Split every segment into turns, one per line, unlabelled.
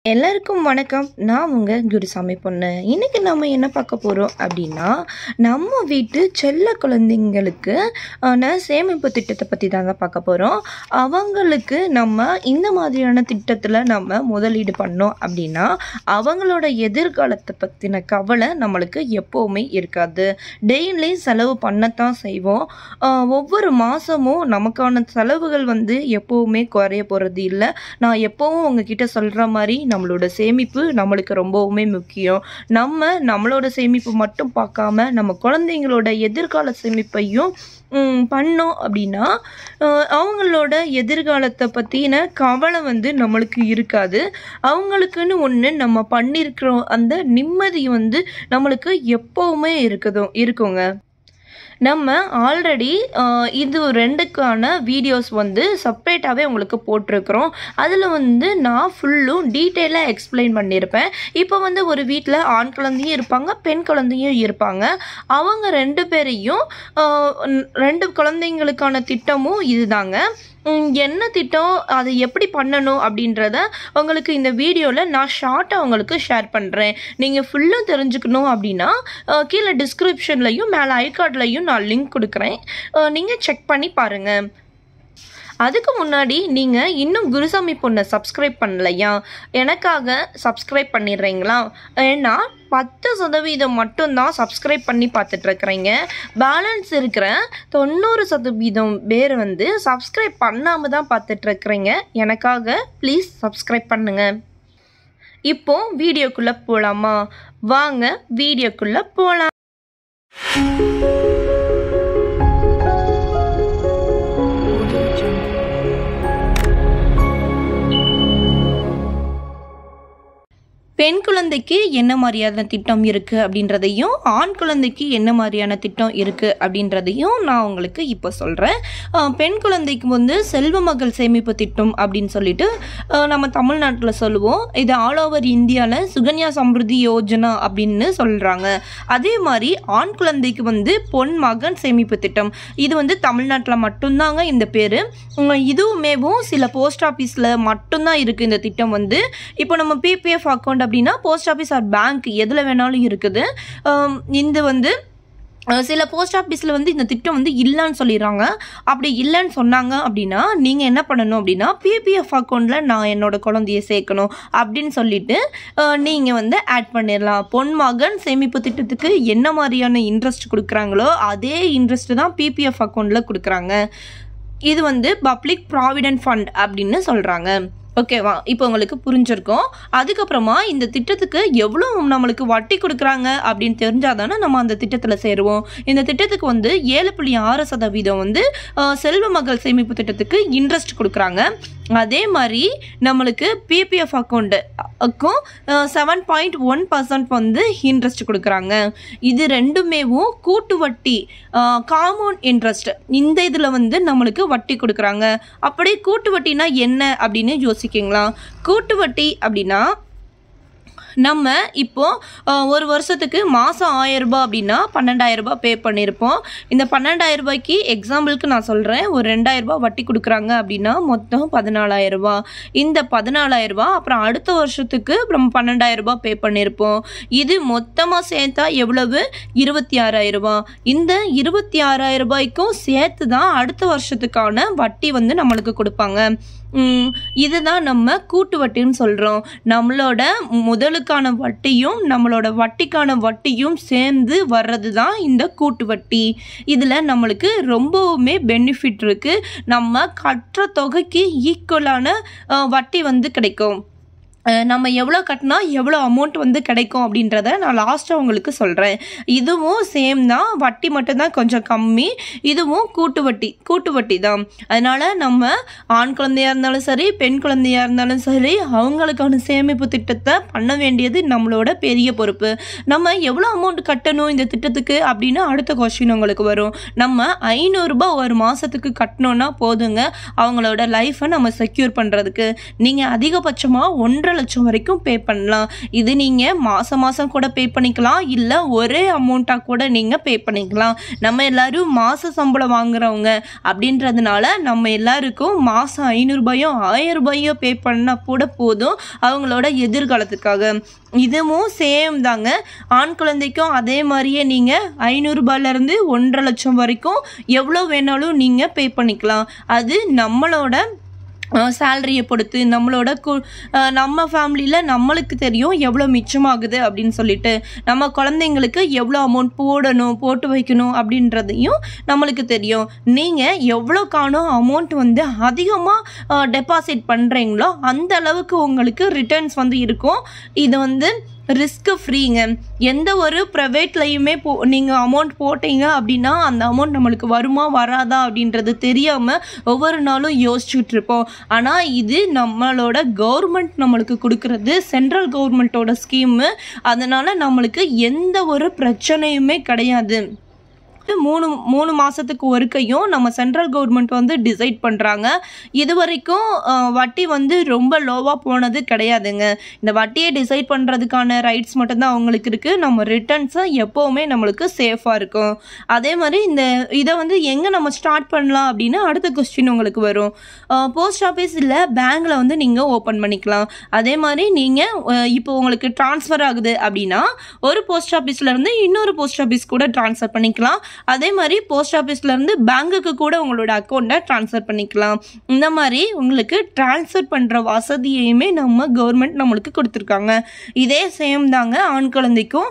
எல்லாருக்கும் வணக்கம் நான் உங்கள் குருசாமி பொண்ணு இன்றைக்கி நம்ம என்ன பார்க்க போகிறோம் அப்படின்னா நம்ம வீட்டு செல்ல குழந்தைங்களுக்கு ஆன சேமிப்பு திட்டத்தை பற்றி தாங்க பார்க்க போகிறோம் அவங்களுக்கு நம்ம இந்த மாதிரியான திட்டத்தில் நம்ம முதலீடு பண்ணோம் அப்படின்னா அவங்களோட எதிர்காலத்தை பற்றின கவலை நம்மளுக்கு எப்போவுமே இருக்காது டெய்லி செலவு பண்ணத்தான் செய்வோம் ஆஹ் ஒவ்வொரு மாதமும் நமக்கான செலவுகள் வந்து எப்போவுமே குறைய போகிறது இல்லை நான் எப்போவும் உங்ககிட்ட சொல்கிற மாதிரி நம்மளோட சேமிப்பு நம்மளுக்கு ரொம்பவுமே முக்கியம் நம்ம நம்மளோட சேமிப்பு மட்டும் பார்க்காம நம்ம குழந்தைங்களோட எதிர்கால சேமிப்பையும் ம், பண்ணோம் அப்படின்னா அஹ், அவங்களோட எதிர்காலத்தை பற்றின கவலை வந்து நம்மளுக்கு இருக்காது அவங்களுக்குன்னு ஒன்று நம்ம பண்ணியிருக்கிறோம் அந்த நிம்மதி வந்து நம்மளுக்கு எப்போவுமே இருக்குதும் இருக்குங்க நம்ம ஆல்ரெடி இது ரெண்டுக்கான வீடியோஸ் வந்து செப்ரேட்டாகவே உங்களுக்கு போட்டிருக்கிறோம் அதில் வந்து நான் ஃபுல்லும் டீட்டெயிலாக எக்ஸ்பிளைன் பண்ணியிருப்பேன் இப்போ வந்து ஒரு வீட்டில் ஆண் குழந்தையும் இருப்பாங்க பெண் குழந்தையும் இருப்பாங்க அவங்க ரெண்டு பேரையும் ஆஹ், ரெண்டு குழந்தைங்களுக்கான திட்டமும் இதுதாங்க உம், என்ன திட்டம் அதை எப்படி பண்ணணும் அப்படின்றத உங்களுக்கு இந்த வீடியோவில் நான் ஷார்ட்டாக உங்களுக்கு ஷேர் பண்ணுறேன் நீங்கள் ஃபுல்லும் தெரிஞ்சுக்கணும் அப்படின்னா அஹ், கீழே டிஸ்கிரிப்ஷன்லையும் மேலே ஐகார்ட்லையும் நான் லிங்க் கொடுக்குறேன் நீங்கள் செக் பண்ணி பாருங்கள் அதுக்கு முன்னாடி நீங்கள் இன்னும் குருசாமி பொண்ணை சப்ஸ்கிரைப் பண்ணலையா எனக்காக சப்ஸ்கிரைப் பண்ணிடுறீங்களா ஏன்னா பத்து சதவீதம் மட்டும்தான் சப்ஸ்கிரைப் பண்ணி பார்த்துட்ருக்குறீங்க பேலன்ஸ் இருக்கிற தொண்ணூறு சதவீதம் பேர் வந்து சப்ஸ்கிரைப் பண்ணாமல் தான் பார்த்துட்ருக்குறீங்க எனக்காக ப்ளீஸ் சப்ஸ்கிரைப் பண்ணுங்கள் இப்போ வீடியோக்குள்ளே போகலாமா வாங்க வீடியோக்குள்ளே போகலாம் பெண் குழந்தைக்கு என்ன மாதிரியான திட்டம் இருக்குது அப்படின்றதையும் ஆண் குழந்தைக்கு என்ன மாதிரியான திட்டம் இருக்குது அப்படின்றதையும் நான் உங்களுக்கு இப்போ சொல்கிறேன் பெண் குழந்தைக்கு வந்து செல்வ மகள் சேமிப்பு திட்டம் அப்படின்னு சொல்லிட்டு அஹ், நம்ம தமிழ்நாட்டில் சொல்லுவோம் இது ஆல் ஓவர் இந்தியாவில் சுகன்யா சம்ருதி யோஜனா அப்படின்னு சொல்கிறாங்க அதே மாதிரி ஆண் குழந்தைக்கு வந்து பொன் மகன் சேமிப்பு திட்டம் இது வந்து தமிழ்நாட்டில் மட்டும்தாங்க இந்த பேர் இதுவுமேவும் சில போஸ்ட் ஆஃபீஸில் மட்டும்தான் இருக்குது இந்த திட்டம் வந்து இப்போ நம்ம பிபிஎஃப் அக்கௌண்ட் அப்படின்னா போஸ்ட் ஆஃபீஸ் ஆர் பேங்க் எதில் வேணாலும் இருக்குது ஆம், இந்த வந்து அஹ், சில போஸ்ட் ஆஃபீஸில் வந்து இந்த திட்டம் வந்து இல்லைன்னு சொல்லிடுறாங்க அப்படி இல்லைன்னு சொன்னாங்க அப்படின்னா நீங்கள் என்ன பண்ணணும் அப்படின்னா பிபிஎஃப் அக்கௌண்ட்டில் நான் என்னோட குழந்தைய சேர்க்கணும் அப்படின்னு சொல்லிட்டு நீங்கள் வந்து ஆட் பண்ணிடலாம் பொன் மகன் சேமிப்பு திட்டத்துக்கு என்ன மாதிரியான இன்ட்ரெஸ்ட் கொடுக்குறாங்களோ அதே இன்ட்ரெஸ்ட் தான் பிபிஎஃப் அக்கௌண்ட்டில் கொடுக்குறாங்க இது வந்து பப்ளிக் ப்ராவிடென்ட் ஃபண்ட் அப்படின்னு சொல்கிறாங்க ஓகேவா இப்போ உங்களுக்கு புரிஞ்சிருக்கும் அதுக்கப்புறமா இந்த திட்டத்துக்கு எவ்வளோ நம்மளுக்கு வட்டி கொடுக்குறாங்க அப்படின்னு தெரிஞ்சால் தானே நம்ம அந்த திட்டத்தில் சேருவோம் இந்த திட்டத்துக்கு வந்து ஏழு புள்ளி ஆறு சதவீதம் வந்து அஹ், செல்வ மகள் சேமிப்பு திட்டத்துக்கு இன்ட்ரெஸ்ட் கொடுக்குறாங்க அதே மாதிரி நம்மளுக்கு பிபிஎஃப் அக்கௌண்ட்டுக்கும் செவன் பாயிண்ட் ஒன் பர்சன்ட் வந்து இன்ட்ரெஸ்ட் கொடுக்குறாங்க இது ரெண்டுமேவும் கூட்டு வட்டி காம்பவுண்ட் இன்ட்ரெஸ்ட் இந்த இதில் வந்து நம்மளுக்கு வட்டி கொடுக்குறாங்க அப்படியே கூட்டு வட்டினா என்ன அப்படின்னு யோசிக்கிங்களா கூட்டு வட்டி அப்படின்னா நம்ம இப்போ அஹ், ஒரு வருஷத்துக்கு மாதம் ஆயிரம் ரூபாய் அப்படின்னா பன்னெண்டாயிரம் ரூபாய் பே பண்ணியிருப்போம் இந்த பன்னெண்டாயிரம் ரூபாய்க்கு எக்ஸாம்பிளுக்கு நான் சொல்கிறேன் ஒரு ரெண்டாயிரம் ரூபாய் வட்டி கொடுக்குறாங்க அப்படின்னா மொத்தம் பதினாலாயிரம் ரூபாய் இந்த பதினாலாயிரம் ரூபாய் அப்புறம் அடுத்த வருஷத்துக்கு நம்ம பன்னெண்டாயிரம் ரூபாய் பே பண்ணியிருப்போம் இது மொத்தமாக சேர்த்தா எவ்வளவு இருபத்தி ஆறாயிரம் ரூபாய் இந்த இருபத்தி ஆறாயிரம் ரூபாய்க்கும் சேர்த்து தான் அடுத்த வருஷத்துக்கான வட்டி வந்து நம்மளுக்கு கொடுப்பாங்க ம், இதுதான் நம்ம கூட்டு வட்டின்னு சொல்கிறோம் நம்மளோட முதலுக்கான வட்டியும் நம்மளோட வட்டிக்கான வட்டியும் சேர்ந்து வர்றது தான் இந்த கூட்டு வட்டி இதில் நம்மளுக்கு ரொம்பவுமே பெனிஃபிட் இருக்குது நம்ம கற்ற தொகைக்கு ஈக்குவலான அஹ், வட்டி வந்து கிடைக்கும் அஹ் நம்ம எவ்வளோ கட்டினா எவ்வளோ அமௌண்ட் வந்து கிடைக்கும் அப்படின்றத நான் லாஸ்ட்டாக உங்களுக்கு சொல்கிறேன் இதுவும் சேம் தான் வட்டி மட்டும்தான் கொஞ்சம் கம்மி இதுவும் கூட்டு வட்டி கூட்டு வட்டி தான் அதனால் நம்ம ஆண் குழந்தையாக இருந்தாலும் சரி பெண் குழந்தையாக இருந்தாலும் சரி அவங்களுக்கான சேமிப்பு திட்டத்தை பண்ண வேண்டியது நம்மளோட பெரிய பொறுப்பு நம்ம எவ்வளோ அமௌண்ட் கட்டணும் இந்த திட்டத்துக்கு அப்படின்னு அடுத்த கொஸ்டின் உங்களுக்கு வரும் நம்ம ஐநூறுரூபா ஒரு மாதத்துக்கு கட்டினோன்னா போதுங்க அவங்களோட லைஃப்பை நம்ம செக்யூர் பண்ணுறதுக்கு நீங்கள் அதிகபட்சமாக ஒன்றரை ஒன்றரை லட்சம் வரைக்கும் பே பண்ணலாம் இது நீங்கள் மாதம் மாதம் கூட பே பண்ணிக்கலாம் இல்லை ஒரே அமௌண்ட்டாக கூட நீங்கள் பே பண்ணிக்கலாம் நம்ம எல்லாரும் மாத சம்பளம் வாங்குறவங்க அப்படின்றதுனால நம்ம எல்லாருக்கும் மாதம் ஐநூறுபாயோ ஆயிரம் ரூபாயோ பே பண்ணால் கூட போதும் அவங்களோட எதிர்காலத்துக்காக இதுவும் சேம் தாங்க ஆண் குழந்தைக்கும் அதே மாதிரியே நீங்கள் ஐநூறுரூபாலேருந்து ஒன்றரை லட்சம் வரைக்கும் எவ்வளோ வேணாலும் நீங்கள் பே பண்ணிக்கலாம் அது நம்மளோட சேலரியை பொறுத்து நம்மளோட கு அஹ் நம்ம ஃபேமிலியில் நம்மளுக்கு தெரியும் எவ்வளோ மிச்சமாகுது அப்படின்னு சொல்லிட்டு நம்ம குழந்தைங்களுக்கு எவ்வளோ அமௌண்ட் போடணும் போட்டு வைக்கணும் அப்படின்றதையும் நம்மளுக்கு தெரியும் நீங்கள் எவ்வளோ காணும் அமௌண்ட் வந்து அதிகமாக டெபாசிட் பண்ணுறீங்களோ அந்த அளவுக்கு உங்களுக்கு ரிட்டர்ன்ஸ் வந்து இருக்கும் இது வந்து ரிஸ்க்கு ஃப்ரீங்க எந்த ஒரு ப்ரைவேட்லையுமே போ நீங்கள் அமௌண்ட் போட்டீங்க அப்படின்னா அந்த அமௌண்ட் நம்மளுக்கு வருமா வராதா அப்படின்றது தெரியாமல் ஒவ்வொரு நாளும் யோசிச்சுட்டு இருப்போம் ஆனால் இது நம்மளோட கவர்மெண்ட் நம்மளுக்கு கொடுக்கறது சென்ட்ரல் கவர்மெண்ட்டோட ஸ்கீமு அதனால் நம்மளுக்கு எந்த ஒரு பிரச்சனையுமே கிடையாது மூணு மூணு மாதத்துக்கு ஒருக்கையும் நம்ம சென்ட்ரல் கவர்மெண்ட் வந்து டிசைட் பண்ணுறாங்க இது வரைக்கும் அஹ், வட்டி வந்து ரொம்ப லோவாக போனது கிடையாதுங்க இந்த வட்டியை டிசைட் பண்ணுறதுக்கான ரைட்ஸ் மட்டும்தான் அவங்களுக்கு இருக்குது நம்ம ரிட்டர்ன்ஸை எப்போவுமே நம்மளுக்கு சேஃபாக இருக்கும் அதே மாதிரி இந்த இதை வந்து எங்கே நம்ம ஸ்டார்ட் பண்ணலாம் அப்படின்னு அடுத்த கொஸ்டின் உங்களுக்கு வரும் போஸ்ட் ஆஃபீஸ் இல்லை பேங்க்கில் வந்து நீங்கள் ஓப்பன் பண்ணிக்கலாம் அதே மாதிரி நீங்கள் இப்போ உங்களுக்கு ட்ரான்ஸ்ஃபர் ஆகுது அப்படின்னா ஒரு போஸ்ட் ஆஃபீஸ்லேருந்து இன்னொரு போஸ்ட் ஆஃபீஸ் கூட ட்ரான்ஸ்ஃபர் பண்ணிக்கலாம் அதே மாதிரி போஸ்ட் ஆஃபீஸ்லேருந்து பேங்க்குக்கு கூட உங்களோட அக்கௌண்ட்டை ட்ரான்ஸ்ஃபர் பண்ணிக்கலாம் இந்த மாதிரி உங்களுக்கு ட்ரான்ஸ்ஃபர் பண்ணுற வசதியையுமே நம்ம கவர்மெண்ட் நம்மளுக்கு கொடுத்துருக்காங்க இதே சேம் தாங்க ஆண் குழந்தைக்கும்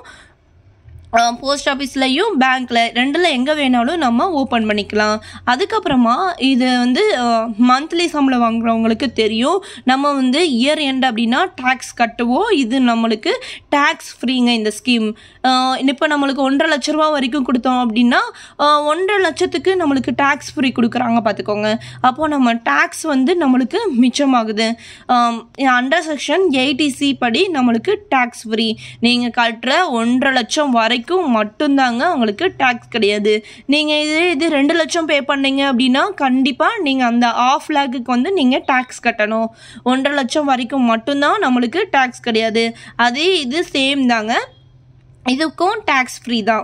போஸ்ட் ஆஃபீஸ்லையும் பேங்க்கில் ரெண்டில் எங்கே வேணாலும் நம்ம ஓப்பன் பண்ணிக்கலாம் அதுக்கப்புறமா இது வந்து மந்த்லி சம்பளம் வாங்குறவங்களுக்கு தெரியும் நம்ம வந்து இயர் எண்ட் அப்படின்னா டேக்ஸ் கட்டுவோம் இது நம்மளுக்கு டேக்ஸ் ஃப்ரீங்க இந்த ஸ்கீம் இப்போ நம்மளுக்கு ஒன்றரை லட்ச ரூபா வரைக்கும் கொடுத்தோம் அப்படின்னா ஆஹ், ஒன்றரை லட்சத்துக்கு நம்மளுக்கு டேக்ஸ் ஃப்ரீ கொடுக்குறாங்க பார்த்துக்கோங்க அப்போது நம்ம டேக்ஸ் வந்து நம்மளுக்கு மிச்சமாகுது அண்டர் செக்ஷன் எயிட்டி படி நம்மளுக்கு டேக்ஸ் ஃப்ரீ நீங்கள் கட்டுற ஒன்றரை லட்சம் வரைக்கும் மட்டும்தாங்க உங்களுக்கு டேக்ஸ் கிடையாது நீங்கள் இது இது ரெண்டு லட்சம் பே பண்ணீங்க அப்படின்னா கண்டிப்பாக நீங்கள் அந்த ஆஃப் லேக்குக்கு வந்து நீங்கள் டேக்ஸ் கட்டணும் ஒன்றரை லட்சம் வரைக்கும் மட்டும்தான் நம்மளுக்கு டேக்ஸ் கிடையாது அதே இது சேம் தாங்க இதுக்கும் டேக்ஸ் ஃப்ரீ தான்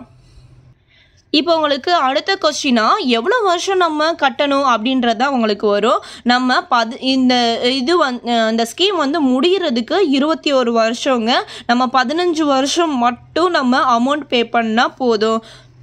இப்போ உங்களுக்கு அடுத்த கொஸ்டினா எவ்வளோ வருஷம் நம்ம கட்டணும் அப்படின்றத உங்களுக்கு வரும் நம்ம பது இந்த இது வந் இந்த ஸ்கீம் வந்து முடிகிறதுக்கு இருபத்தி ஒரு வருஷங்க நம்ம பதினஞ்சு வருஷம் மட்டும் நம்ம அமௌண்ட் பே பண்ணால் போதும்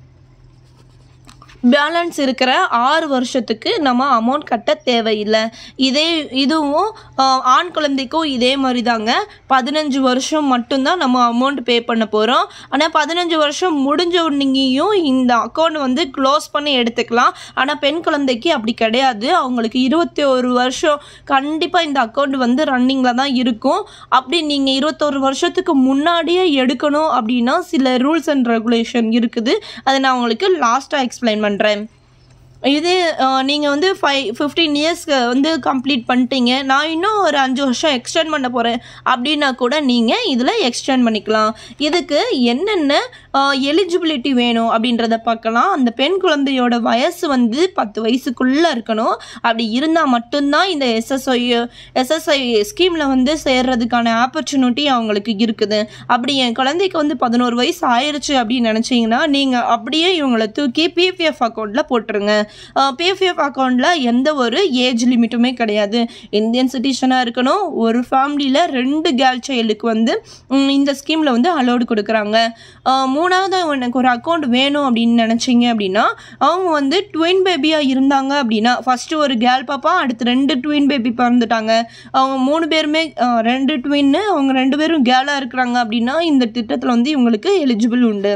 பேலன்ஸ் இருக்கிற ஆறு வருஷத்துக்கு நம்ம அமௌண்ட் கட்ட தேவையில்லை இதே இதுவும் ஆஹ், ஆண் குழந்தைக்கும் இதே மாதிரி தாங்க பதினஞ்சு வருஷம் மட்டும்தான் நம்ம அமௌண்ட் பே பண்ண போகிறோம் ஆனால் பதினஞ்சு வருஷம் முடிஞ்ச உடனேயும் இந்த அக்கௌண்ட் வந்து க்ளோஸ் பண்ணி எடுத்துக்கலாம் ஆனால் பெண் குழந்தைக்கு அப்படி கிடையாது அவங்களுக்கு இருபத்தி ஒரு வருஷம் கண்டிப்பாக இந்த அக்கௌண்ட் வந்து ரன்னிங்கில் தான் இருக்கும் அப்படி நீங்கள் இருபத்தொரு வருஷத்துக்கு முன்னாடியே எடுக்கணும் அப்படின்னா சில ரூல்ஸ் அண்ட் ரெகுலேஷன் இருக்குது அதை நான் உங்களுக்கு லாஸ்ட்டாக எக்ஸ்பிளைன் பண்ணுறேன் இது நீங்கள் வந்து ஃபைவ் ஃபிஃப்டீன் இயர்ஸ்க்கு வந்து கம்ப்ளீட் பண்ணிட்டீங்க நான் இன்னும் ஒரு அஞ்சு வருஷம் எக்ஸ்டெண்ட் பண்ண போகிறேன் அப்படின்னா கூட நீங்கள் இதில் எக்ஸ்டெண்ட் பண்ணிக்கலாம் இதுக்கு என்னென்ன எலிஜிபிலிட்டி வேணும் அப்படின்றத பார்க்கலாம் அந்த பெண் குழந்தையோட வயசு வந்து பத்து வயசுக்குள்ளே இருக்கணும் அப்படி இருந்தால் மட்டும்தான் இந்த எஸ்எஸ்ஐ எஸ்எஸ்ஐ ஸ்கீமில் வந்து சேர்றதுக்கான ஆப்பர்ச்சுனிட்டி அவங்களுக்கு இருக்குது அப்படி என் குழந்தைக்கு வந்து பதினோரு வயசு ஆயிருச்சு அப்படின்னு நினச்சிங்கன்னா நீங்கள் அப்படியே இவங்களை தூக்கி பிபிஎஃப் அக்கௌண்ட்டில் போட்டுருங்க பிஎஃப்எஃப் அக்கௌண்ட்டில் எந்த ஒரு ஏஜ் லிமிட்டுமே கிடையாது இந்தியன் சிட்டிசனாக இருக்கணும் ஒரு ஃபேமிலியில் ரெண்டு கேர்ள் சைல்டுக்கு வந்து ம், இந்த ஸ்கீமில் வந்து அலோடு கொடுக்குறாங்க அஹ், மூணாவது எனக்கு ஒரு அக்கௌண்ட் வேணும் அப்படின்னு நினச்சிங்க அப்படின்னா அவங்க வந்து ட்வின் பேபியாக இருந்தாங்க அப்படின்னா ஃபஸ்ட்டு ஒரு கேர்ள் பாப்பா அடுத்து ரெண்டு ட்வின் பேபி பிறந்துட்டாங்க அவங்க மூணு பேருமே அஹ், ரெண்டு ட்வின்னு அவங்க ரெண்டு பேரும் கேர்ளாக இருக்கிறாங்க அப்படின்னா இந்த திட்டத்தில் வந்து இவங்களுக்கு எலிஜிபிள் உண்டு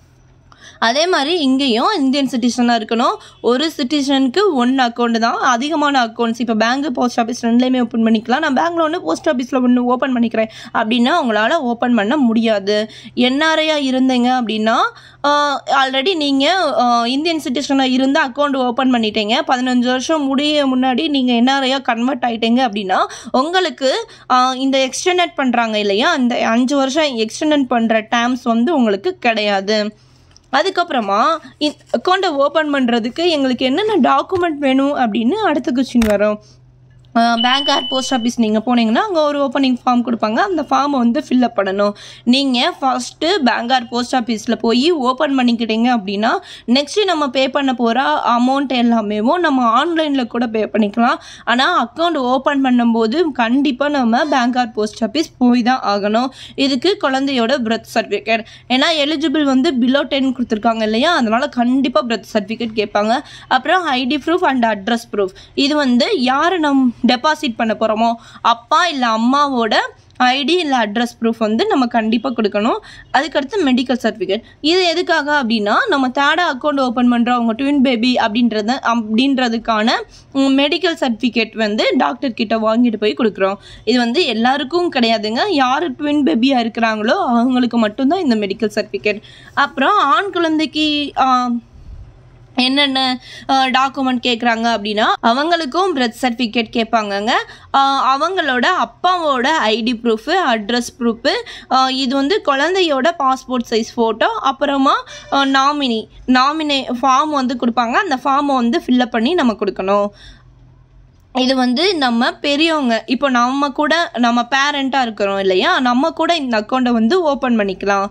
அதே மாதிரி இங்கேயும் இந்தியன் சிட்டிசனாக இருக்கணும் ஒரு சிட்டிசனுக்கு ஒன் அக்கௌண்ட் தான் அதிகமான அக்கௌண்ட்ஸ் இப்போ பேங்க் போஸ்ட் ஆஃபீஸ் ரெண்டுலேயுமே ஓப்பன் பண்ணிக்கலாம் நான் பேங்க்கில் ஒன்று போஸ்ட் ஆஃபீஸில் ஒன்று ஓப்பன் பண்ணிக்கிறேன் அப்படின்னா உங்களால் ஓப்பன் பண்ண முடியாது என்ஆர்ஐயாக இருந்தீங்க அப்படின்னா ஆல்ரெடி நீங்கள் இந்தியன் சிட்டிசனாக இருந்து அக்கௌண்ட் ஓப்பன் பண்ணிட்டீங்க பதினஞ்சு வருஷம் முடிய முன்னாடி நீங்கள் என்ஆர்ஐயாக கன்வெர்ட் ஆயிட்டீங்க அப்படின்னா உங்களுக்கு ஆஹ், இந்த எக்ஸ்டெண்டட் பண்ணுறாங்க இல்லையா அந்த அஞ்சு வருஷம் எக்ஸ்டெண்டட் பண்ணுற டேர்ம்ஸ் வந்து உங்களுக்கு கிடையாது அதுக்கப்புறமா அக்கௌண்ட்டை ஓப்பன் பண்ணுறதுக்கு எங்களுக்கு என்னென்ன டாக்குமெண்ட் வேணும் அப்படின்னு அடுத்த கொஸ்டின் வரும் பேங்க் ஆர் போஸ்ட் ஆஃபீஸ் நீங்கள் போனீங்கன்னா அங்கே ஒரு ஓப்பனிங் ஃபார்ம் கொடுப்பாங்க அந்த ஃபார்மை வந்து ஃபில்அப் பண்ணணும் நீங்கள் ஃபஸ்ட்டு பேங்க் ஆர் போஸ்ட் ஆஃபீஸில் போய் ஓப்பன் பண்ணிக்கிட்டீங்க அப்படின்னா நெக்ஸ்ட்டு நம்ம பே பண்ண போகிற அமௌண்ட் எல்லாமே நம்ம ஆன்லைனில் கூட பே பண்ணிக்கலாம் ஆனால் அக்கௌண்ட் ஓப்பன் பண்ணும்போது கண்டிப்பாக நம்ம பேங்க் ஆர் போஸ்ட் ஆஃபீஸ் போய் தான் ஆகணும் இதுக்கு குழந்தையோட பர்த் சர்டிஃபிகேட் ஏன்னா எலிஜிபிள் வந்து பிலோ டென் கொடுத்துருக்காங்க இல்லையா அதனால் கண்டிப்பாக பர்த் சர்டிஃபிகேட் கேட்பாங்க அப்புறம் ID proof and address proof இது வந்து யார் நம் டெபாசிட் பண்ண போகிறோமோ அப்பா இல்லை அம்மாவோட ஐடி இல்லை அட்ரஸ் ப்ரூஃப் வந்து நம்ம கண்டிப்பாக கொடுக்கணும் அதுக்கடுத்து மெடிக்கல் சர்டிஃபிகேட் இது எதுக்காக அப்படின்னா நம்ம தேர்டாக அக்கௌண்ட் ஓப்பன் பண்ணுறோம் அவங்க ட்வின் பேபி அப்படின்றத அப்படின்றதுக்கான மெடிக்கல் சர்டிஃபிகேட் வந்து டாக்டர் கிட்ட வாங்கிட்டு போய் கொடுக்குறோம் இது வந்து எல்லாருக்கும் கிடையாதுங்க யார் ட்வின் பேபியாக இருக்கிறாங்களோ அவங்களுக்கு மட்டும்தான் இந்த மெடிக்கல் சர்டிஃபிகேட் அப்புறம் ஆண் குழந்தைக்கு ஆஹ், என்னென்ன டாக்குமெண்ட் கேட்குறாங்க அப்படின்னா அவங்களுக்கும் பர்த் சர்டிஃபிகேட் கேட்பாங்கங்க ஆஹ் அவங்களோட அப்பாவோட ஐடி ப்ரூஃபு அட்ரஸ் ப்ரூஃபு இது வந்து குழந்தையோட பாஸ்போர்ட் சைஸ் ஃபோட்டோ அப்புறமா நாமினி நாமினே ஃபார்ம் வந்து கொடுப்பாங்க அந்த ஃபார்மை வந்து ஃபில்லப் பண்ணி நம்ம கொடுக்கணும் இது வந்து நம்ம பெரியவங்க இப்போ நம்ம கூட நம்ம பேரண்ட்டாக இருக்கிறோம் இல்லையா நம்ம கூட இந்த அக்கௌண்ட்டை வந்து ஓப்பன் பண்ணிக்கலாம்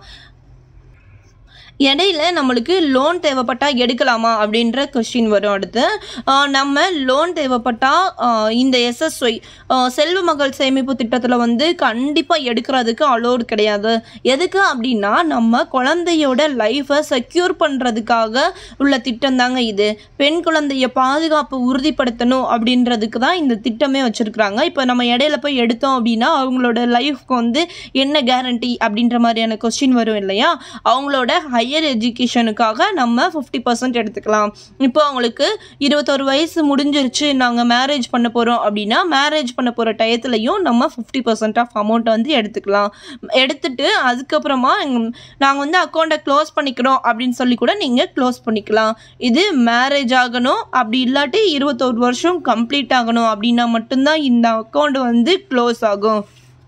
இடையில நம்மளுக்கு லோன் தேவைப்பட்டா எடுக்கலாமா அப்படின்ற கொஸ்டின் வரும் அடுத்து ஆஹ் நம்ம லோன் தேவைப்பட்டா ஆஹ் இந்த எஸ்எஸ்ஒய் செல்வ மகள் சேமிப்பு திட்டத்தில் வந்து கண்டிப்பாக எடுக்கிறதுக்கு அலோடு கிடையாது எதுக்கு அப்படின்னா நம்ம குழந்தையோட லைஃப்பை செக்யூர் பண்ணுறதுக்காக உள்ள திட்டம் தாங்க இது பெண் குழந்தைய பாதுகாப்பு உறுதிப்படுத்தணும் அப்படின்றதுக்கு தான் இந்த திட்டமே வச்சுருக்குறாங்க இப்போ நம்ம இடையில போய் எடுத்தோம் அப்படின்னா அவங்களோட லைஃப்க்கு வந்து என்ன கேரண்டி அப்படின்ற மாதிரியான கொஸ்டின் வரும் இல்லையா அவங்களோட ஹையர் எஜுகேஷனுக்காக நம்ம ஃபிஃப்டி பர்சன்ட் எடுத்துக்கலாம் இப்போ அவங்களுக்கு இருபத்தொரு வயசு முடிஞ்சிருச்சு நாங்கள் மேரேஜ் பண்ண போகிறோம் அப்படின்னா மேரேஜ் பண்ண போகிற டயத்துலையும் நம்ம ஃபிஃப்டி பர்சன்ட் ஆஃப் அமௌண்ட்டை வந்து எடுத்துக்கலாம் எடுத்துட்டு அதுக்கப்புறமா நாங்கள் வந்து அக்கௌண்ட்டை க்ளோஸ் பண்ணிக்கிறோம் அப்படின்னு சொல்லி கூட நீங்கள் க்ளோஸ் பண்ணிக்கலாம் இது மேரேஜ் ஆகணும் அப்படி இல்லாட்டி இருபத்தோரு வருஷம் கம்ப்ளீட் ஆகணும் அப்படின்னா மட்டும்தான் இந்த அக்கௌண்ட் வந்து க்ளோஸ் ஆகும்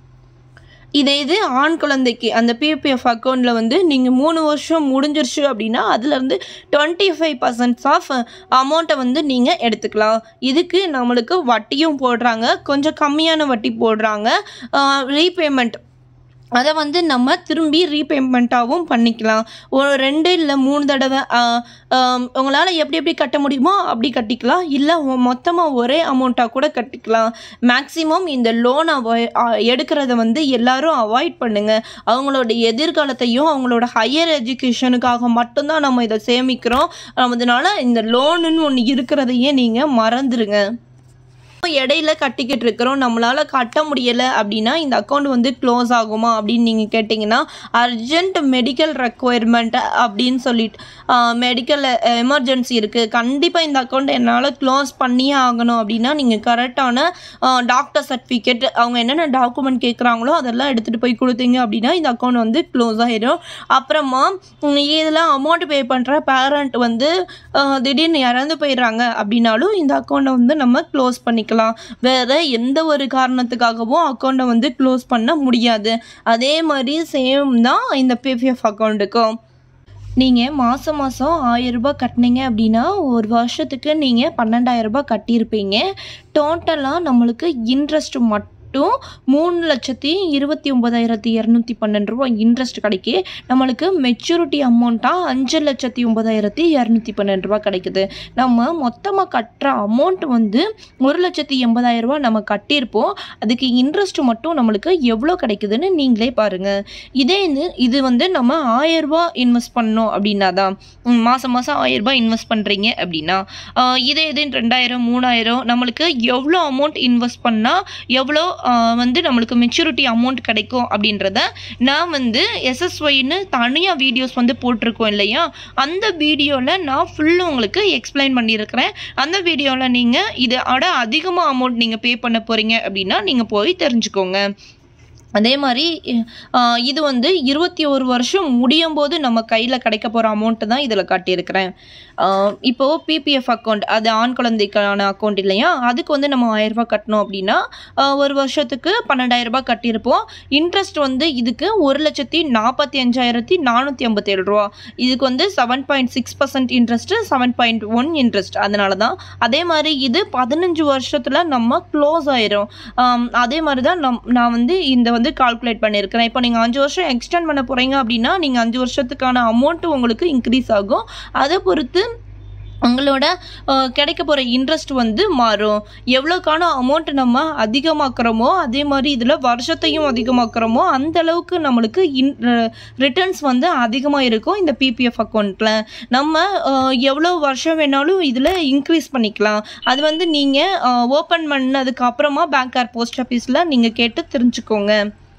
இதே இது ஆண் குழந்தைக்கு அந்த பிபிஎஃப் அக்கௌண்ட்டில் வந்து நீங்கள் மூணு வருஷம் முடிஞ்சிருச்சு அப்படின்னா அதுலேருந்து டுவெண்ட்டி ஃபைவ் பர்சன்ட்ஸ் ஆஃப் அமௌண்ட்டை வந்து நீங்கள் எடுத்துக்கலாம் இதுக்கு நம்மளுக்கு வட்டியும் போடுறாங்க கொஞ்சம் கம்மியான வட்டி போடுறாங்க ரீபேமெண்ட் அதை வந்து நம்ம திரும்பி ரீபேமெண்ட்டாகவும் பண்ணிக்கலாம் ஒரு ரெண்டு இல்லை மூணு தடவை உங்களால் எப்படி எப்படி கட்ட முடியுமோ அப்படி கட்டிக்கலாம் இல்லை மொத்தமாக ஒரே அமௌண்ட்டாக கூட கட்டிக்கலாம் மேக்ஸிமம் இந்த லோனை எடுக்கிறத வந்து எல்லாரும் அவாய்ட் பண்ணுங்க அவங்களோட எதிர்காலத்தையும் அவங்களோட ஹையர் எஜுகேஷனுக்காக மட்டும்தான் நம்ம இதை சேமிக்கிறோம் அதனால இந்த லோனுன்னு ஒன்று இருக்கிறதையே நீங்கள் மறந்துடுங்க இடையில கட்டிக்கிட்டு இருக்கிறோம் நம்மளால் கட்ட முடியலை அப்படின்னா இந்த அக்கௌண்ட் வந்து க்ளோஸ் ஆகுமா அப்படின்னு நீங்கள் கேட்டிங்கன்னா அர்ஜென்ட் மெடிக்கல் ரெக்குவயர்மெண்ட் அப்படின்னு சொல்லிட்டு மெடிக்கல் எமர்ஜென்சி இருக்குது கண்டிப்பாக இந்த அக்கௌண்ட் என்னால் க்ளோஸ் பண்ணியே ஆகணும் அப்படின்னா நீங்கள் கரெக்டான டாக்டர் சர்டிஃபிகேட் அவங்க என்னென்ன டாக்குமெண்ட் கேட்குறாங்களோ அதெல்லாம் எடுத்துகிட்டு போய் கொடுத்தீங்க அப்படின்னா இந்த அக்கௌண்ட் வந்து க்ளோஸ் ஆகிடும் அப்புறமா இதெல்லாம் அமௌண்ட் பே பண்ணுற பேரண்ட் வந்து ஆஹ், திடீர்னு இறந்து போயிடுறாங்க அப்படின்னாலும் இந்த அக்கௌண்ட்டை வந்து நம்ம க்ளோஸ் பண்ணிக்கலாம் வேறு எந்த ஒரு காரணத்துக்காகவும் அக்கௌண்ட்டை வந்து க்ளோஸ் பண்ண முடியாது அதே மாதிரி சேம் தான் இந்த பிபிஎஃப் அக்கௌண்ட்டுக்கும் நீங்கள் மாதம் மாதம் ஆயிரம் ரூபாய் கட்டினீங்க அப்படின்னா ஒரு வருஷத்துக்கு நீங்கள் பன்னெண்டாயிரம் ரூபாய் கட்டியிருப்பீங்க டோட்டலாக நம்மளுக்கு இன்ட்ரெஸ்ட் மட்டும் மூணு லட்சத்தி இருபத்தி ஒம்பதாயிரத்தி இரநூத்தி பன்னெண்டு ரூபா இன்ட்ரெஸ்ட் கிடைக்கி நம்மளுக்கு மெச்சூரிட்டி அமௌண்ட்டாக அஞ்சு லட்சத்தி ஒம்பதாயிரத்தி இரநூத்தி பன்னெண்டு ரூபா கிடைக்குது நம்ம மொத்தமாக கட்டுற அமௌண்ட் வந்து ஒரு லட்சத்தி எண்பதாயிரம் ரூபா நம்ம கட்டியிருப்போம் அதுக்கு இன்ட்ரெஸ்ட் மட்டும் நம்மளுக்கு எவ்வளோ கிடைக்குதுன்னு நீங்களே பாருங்கள் இதே இது இது வந்து நம்ம ஆயிரம் ரூபாய் இன்வெஸ்ட் பண்ணோம் அப்படின்னா தான் ம், மாதம் மாதம் ஆயிரம் ரூபாய் இன்வெஸ்ட் பண்ணுறீங்க அப்படின்னா ஆஹ், இதே இது ரெண்டாயிரம் மூணாயிரம் நம்மளுக்கு எவ்வளோ அமௌண்ட் இன்வெஸ்ட் பண்ணால் எவ்வளோ ஆஹ், வந்து நம்மளுக்கு மெச்சூரிட்டி அமௌண்ட் கிடைக்கும் அப்படின்றத நான் வந்து எஸ்எஸ்ஒய்னு தனியாக வீடியோஸ் வந்து போட்டிருக்கோம் இல்லையா அந்த வீடியோவில் நான் ஃபுல்லும் உங்களுக்கு எக்ஸ்பிளைன் பண்ணியிருக்கிறேன் அந்த வீடியோவில் நீங்கள் இதோட அதிகமாக அமௌண்ட் நீங்கள் பே பண்ண போகிறீங்க அப்படின்னா நீங்கள் போய் தெரிஞ்சுக்கோங்க அதே மாதிரி அஹ், இது வந்து இருபத்தி ஒரு வருஷம் முடியும் போது நம்ம கையில் கிடைக்க போகிற அமௌண்ட்டு தான் இதில் காட்டியிருக்கிறேன் அஹ், இப்போ பிபிஎஃப் அக்கௌண்ட் அது ஆண் குழந்தைக்கான அக்கௌண்ட் இல்லையா அதுக்கு வந்து நம்ம ஆயிரம் ரூபாய் கட்டணும் அப்படின்னா அஹ், ஒரு வருஷத்துக்கு பன்னெண்டாயிரம் ரூபாய் கட்டியிருப்போம் இன்ட்ரெஸ்ட் வந்து இதுக்கு ஒரு லட்சத்தி நாற்பத்தி அஞ்சாயிரத்தி நானூற்றி ஐம்பத்தேழு ரூபா இதுக்கு வந்து seven point six percent interest seven point one interest அதனால தான் அதே மாதிரி இது பதினஞ்சு வருஷத்தில் நம்ம க்ளோஸ் ஆயிரும் ஆம், அதே மாதிரி தான் நம் நான் வந்து இந்த வந்து கால்குலேட் பண்ணியிருக்கிறேன் இப்போ நீங்கள் அஞ்சு வருஷம் எக்ஸ்டெண்ட் பண்ண போகிறீங்க அப்படின்னா நீங்கள் அஞ்சு வருஷத்துக்கான அமௌண்ட்டு உங்களுக்கு இன்க்ரீஸ் ஆகும் அதை பொறுத்து உங்களோட அஹ், கிடைக்க போகிற இன்ட்ரெஸ்ட் வந்து மாறும் எவ்வளோக்கான அமௌண்ட் நம்ம அதிகமாக்குறோமோ அதே மாதிரி இதில் வருஷத்தையும் அதிகமாக்குறோமோ அந்த அளவுக்கு நம்மளுக்கு இன் ரிட்டர்ன்ஸ் வந்து அதிகமாக இருக்கும் இந்த பிபிஎஃப் அக்கௌண்ட்டில் நம்ம அஹ், எவ்வளோ வருஷம் வேணாலும் இதில் இன்க்ரீஸ் பண்ணிக்கலாம் அது வந்து நீங்கள் ஓப்பன் பண்ணதுக்கு அப்புறமா பேங்க் ஆர் போஸ்ட் ஆஃபீஸில் நீங்கள் கேட்டு தெரிஞ்சுக்கோங்க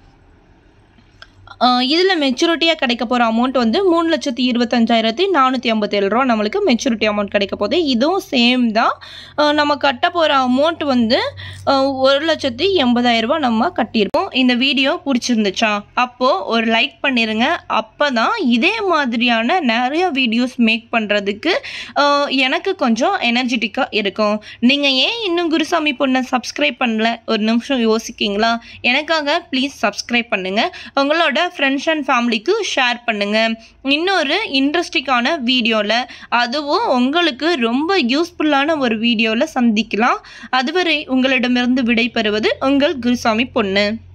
இதில் மெச்சூரிட்டியாக கிடைக்க போகிற அமௌண்ட் வந்து மூணு லட்சத்தி இருபத்தஞ்சாயிரத்தி நானூற்றி ஐம்பத்தேழு ரூபா நம்மளுக்கு மெச்சூரிட்டி அமௌண்ட் கிடைக்க போகுது இதுவும் சேம் தான் அஹ் நம்ம கட்ட போகிற அமௌண்ட் வந்து அஹ் ஒரு லட்சத்தி எண்பதாயிரம் ரூபாய் நம்ம கட்டியிருக்கோம் இந்த வீடியோ பிடிச்சிருந்துச்சா அப்போது ஒரு லைக் பண்ணிடுங்க அப்போ தான் இதே மாதிரியான நிறைய வீடியோஸ் மேக் பண்ணுறதுக்கு எனக்கு கொஞ்சம் எனர்ஜெட்டிக்காக இருக்கும் நீங்கள் ஏன் இன்னும் குருசாமி பொண்ணை சப்ஸ்கிரைப் பண்ணல ஒரு நிமிஷம் யோசிக்கிங்களா எனக்காக ப்ளீஸ் சப்ஸ்கிரைப் பண்ணுங்கள் உங்களோட ஃப்ரெண்ட்ஸ் அண்ட் ஃபேமிலிக்கு ஷேர் பண்ணுங்கள் இன்னொரு இன்ட்ரெஸ்டிங்கான வீடியோவில் அதுவும் உங்களுக்கு ரொம்ப யூஸ்ஃபுல்லான ஒரு வீடியோவில் சந்திக்கலாம் அதுவரை உங்களிடமிருந்து விடைபெறுவது உங்கள் குருசாமி பொண்ணு